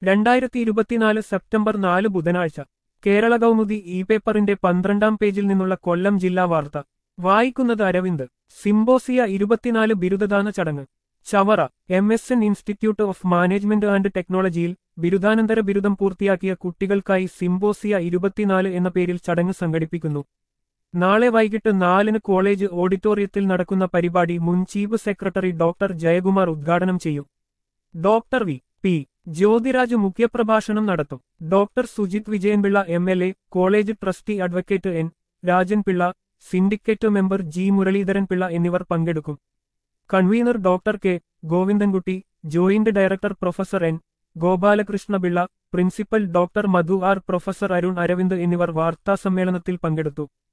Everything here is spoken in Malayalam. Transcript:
രണ്ടായിരത്തി ഇരുപത്തിനാല് സെപ്റ്റംബർ നാല് ബുധനാഴ്ച കേരള കൗമുദി ഇ പേപ്പറിന്റെ പന്ത്രണ്ടാം പേജിൽ നിന്നുള്ള കൊല്ലം ജില്ലാ വാർത്ത വായിക്കുന്നത് അരവിന്ദ് സിംബോസിയ ഇരുപത്തിനാല് ബിരുദദാന ചടങ്ങ് Chavara M S N institute of management and ടെക്നോളജിയിൽ ബിരുദാനന്തര ബിരുദം പൂർത്തിയാക്കിയ കുട്ടികൾക്കായി സിംബോസിയ ഇരുപത്തിനാല് എന്ന പേരിൽ ചടങ്ങ് സംഘടിപ്പിക്കുന്നു നാളെ വൈകിട്ട് നാലിന് കോളേജ് ഓഡിറ്റോറിയത്തിൽ നടക്കുന്ന പരിപാടി മുൻ ചീഫ് സെക്രട്ടറി ഡോക്ടർ ജയകുമാർ ഉദ്ഘാടനം ചെയ്യും ഡോക്ടർ വി പി ജ്യോതിരാജ് മുഖ്യപ്രഭാഷണം നടത്തും doctor Sujith Vijayanpillai M L A college trustee advocate N Rajanpillai syndicate member G Muraleedharan Pillai എന്നിവർ പങ്കെടുക്കും convener doctor K Govindankutty joint director professor N Gopalakrishnapillai principal doctor Madhu R professor Arun Aravind എന്നിവർ വാർത്താസമ്മേളനത്തിൽ പങ്കെടുത്തു